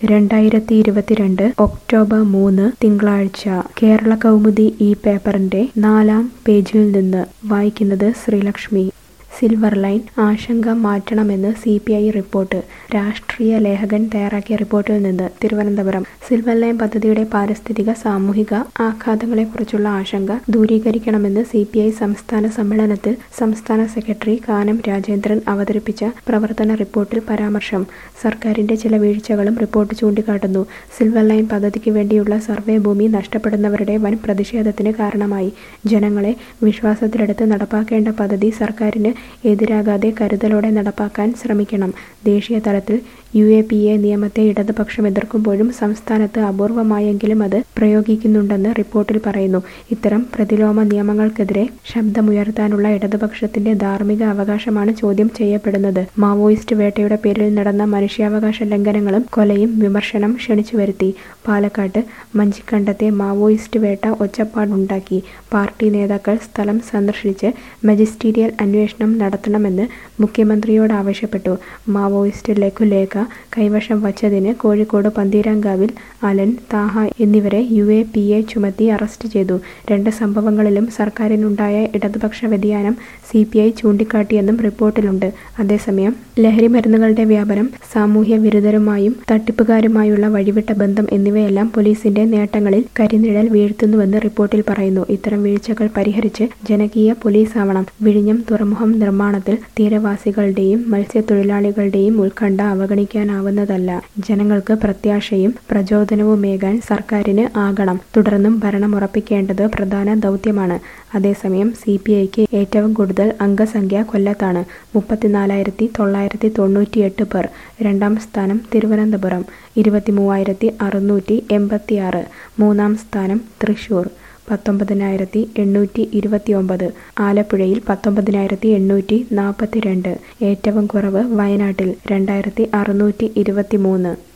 രണ്ടായിരത്തി ഇരുപത്തിരണ്ട് ഒക്ടോബർ മൂന്ന് തിങ്കളാഴ്ച കേരള കൗമുദി ഈ പേപ്പറിന്റെ നാലാം പേജിൽ നിന്ന് വായിക്കുന്നത് ശ്രീലക്ഷ്മി സിൽവർ ലൈൻ ആശങ്ക മാറ്റണമെന്ന് സി പി ഐ റിപ്പോർട്ട് രാഷ്ട്രീയ ലേഖകൻ തയ്യാറാക്കിയ റിപ്പോർട്ടിൽ നിന്ന് തിരുവനന്തപുരം സിൽവർ ലൈൻ പദ്ധതിയുടെ പാരിസ്ഥിതിക സാമൂഹിക ആഘാതങ്ങളെക്കുറിച്ചുള്ള ആശങ്ക ദൂരീകരിക്കണമെന്ന് സി പി ഐ സംസ്ഥാന സമ്മേളനത്തിൽ സംസ്ഥാന സെക്രട്ടറി കാനം രാജേന്ദ്രൻ അവതരിപ്പിച്ച പ്രവർത്തന റിപ്പോർട്ടിൽ പരാമർശം സർക്കാരിന്റെ ചില വീഴ്ചകളും റിപ്പോർട്ട് ചൂണ്ടിക്കാട്ടുന്നു സിൽവർ ലൈൻ പദ്ധതിക്ക് വേണ്ടിയുള്ള സർവേ ഭൂമി നഷ്ടപ്പെടുന്നവരുടെ വൻ പ്രതിഷേധത്തിന് കാരണമായി ജനങ്ങളെ വിശ്വാസത്തിലെടുത്ത് നടപ്പാക്കേണ്ട പദ്ധതി സർക്കാരിന് എതിരാകാതെ കരുതലോടെ നടപ്പാക്കാൻ ശ്രമിക്കണം ദേശീയ തലത്തിൽ യു എ പി എ നിയമത്തെ ഇടതുപക്ഷം എതിർക്കുമ്പോഴും സംസ്ഥാനത്ത് അപൂർവമായെങ്കിലും അത് പ്രയോഗിക്കുന്നുണ്ടെന്ന് റിപ്പോർട്ടിൽ പറയുന്നു ഇത്തരം പ്രതിലോമ നിയമങ്ങൾക്കെതിരെ ശബ്ദമുയർത്താനുള്ള ഇടതുപക്ഷത്തിന്റെ ധാർമ്മിക അവകാശമാണ് ചോദ്യം ചെയ്യപ്പെടുന്നത് മാവോയിസ്റ്റ് വേട്ടയുടെ പേരിൽ നടന്ന മനുഷ്യാവകാശ ലംഘനങ്ങളും കൊലയും വിമർശനം ക്ഷണിച്ചു വരുത്തി പാലക്കാട്ട് മഞ്ചിക്കണ്ടത്തെ മാവോയിസ്റ്റ് വേട്ട ഒച്ചപ്പാടുണ്ടാക്കി പാർട്ടി നേതാക്കൾ സ്ഥലം സന്ദർശിച്ച് മജിസ്റ്റീരിയൽ അന്വേഷണം നടത്തണമെന്ന് മുഖ്യമന്ത്രിയോട് ആവശ്യപ്പെട്ടു മാവോയിസ്റ്റ് ലഘുലേഖ കൈവശം വച്ചതിന് കോഴിക്കോട് പന്തീരാങ്കാവിൽ അലൻ താഹ എന്നിവരെ യു എ പി എ ചുമത്തി അറസ്റ്റ് ചെയ്തു രണ്ട് സംഭവങ്ങളിലും സർക്കാരിനുണ്ടായ ഇടതുപക്ഷ വ്യതിയാനം സി പി ഐ ചൂണ്ടിക്കാട്ടിയെന്നും റിപ്പോർട്ടിലുണ്ട് അതേസമയം ലഹരി മരുന്നുകളുടെ വ്യാപനം സാമൂഹ്യ വിരുദ്ധരുമായും തട്ടിപ്പുകാരുമായുള്ള വഴിവിട്ട ബന്ധം എന്നിവയെല്ലാം പോലീസിന്റെ നേട്ടങ്ങളിൽ കരിനിഴൽ വീഴ്ത്തുന്നുവെന്ന് റിപ്പോർട്ടിൽ പറയുന്നു ഇത്തരം വീഴ്ചകൾ പരിഹരിച്ച് ജനകീയ പോലീസാവണം വിഴിഞ്ഞം തുറമുഖം നിർമ്മാണത്തിൽ തീരവാസികളുടെയും മത്സ്യത്തൊഴിലാളികളുടെയും ഉത്കണ്ഠ അവഗണിക്കാനാവുന്നതല്ല ജനങ്ങൾക്ക് പ്രത്യാശയും പ്രചോദനവുമേകാൻ സർക്കാരിന് ആകണം തുടർന്നും ഭരണമുറപ്പിക്കേണ്ടത് പ്രധാന ദൗത്യമാണ് അതേസമയം സി പി ഐക്ക് ഏറ്റവും കൂടുതൽ അംഗസംഖ്യ കൊല്ലത്താണ് മുപ്പത്തിനാലായിരത്തി തൊള്ളായിരത്തി തൊണ്ണൂറ്റിയെട്ട് പേർ രണ്ടാം സ്ഥാനം തിരുവനന്തപുരം ഇരുപത്തിമൂവായിരത്തി അറുന്നൂറ്റി എൺപത്തിയാറ് മൂന്നാം സ്ഥാനം തൃശൂർ പത്തൊമ്പതിനായിരത്തി എണ്ണൂറ്റി ഇരുപത്തിയൊമ്പത് ആലപ്പുഴയിൽ പത്തൊമ്പതിനായിരത്തി എണ്ണൂറ്റി നാൽപ്പത്തിരണ്ട് ഏറ്റവും കുറവ് വയനാട്ടിൽ രണ്ടായിരത്തി അറുന്നൂറ്റി ഇരുപത്തി മൂന്ന്